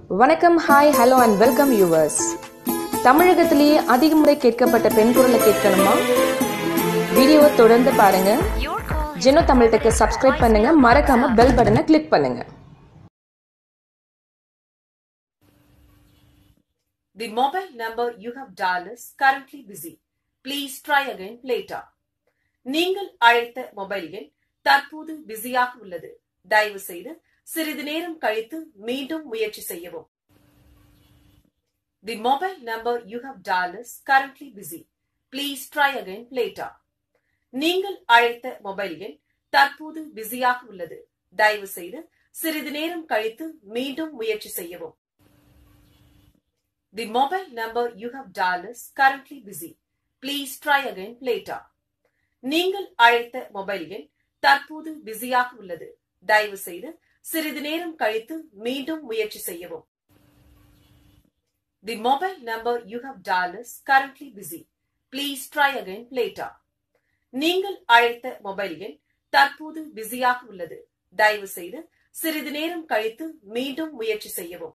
வணக்கம் hi hello and welcome yours தமிழகத்திலேயே அதிக முறை கேட்கப்பட்ட பெண் குரலை கேட்கணுமா வீடியோவை தொடர்ந்து பாருங்க ஜெனோ தமிழ் டெக்கை சப்ஸ்கிரைப் பண்ணுங்க மறக்காம பெல் பட்டனை கிளிக் பண்ணுங்க The mobile number you have dialed is currently busy. Please try again later. நீங்கள் அழைத்த மொபைல் எண் தற்போது பிஸியாக உள்ளது தயவு செய்து சிறிது நேரம் கழித்து மீண்டும் முயற்சி செய்யவும் The mobile number you have dialed is currently busy. Please try again later. நீங்கள் அழைத்த மொபைல் எண் தற்போது பிஸியாக உள்ளது தயவு செய்து சிறிது நேரம் கழித்து மீண்டும் முயற்சி செய்யவும் The mobile number you have dialed is currently busy. Please try again later. நீங்கள் அழைத்த மொபைல் எண் தற்போது பிஸியாக உள்ளது தயவு செய்து சிறிது நேரம் கழித்து மீண்டும் முயற்சி செய்யவும் The mobile number you have dialed is currently busy. Please try again later. நீங்கள் அழைத்த மொபைல் எண் தற்போது பிஸியாக உள்ளது தயவு செய்து சிறிது நேரம் கழித்து மீண்டும் முயற்சி செய்யவும்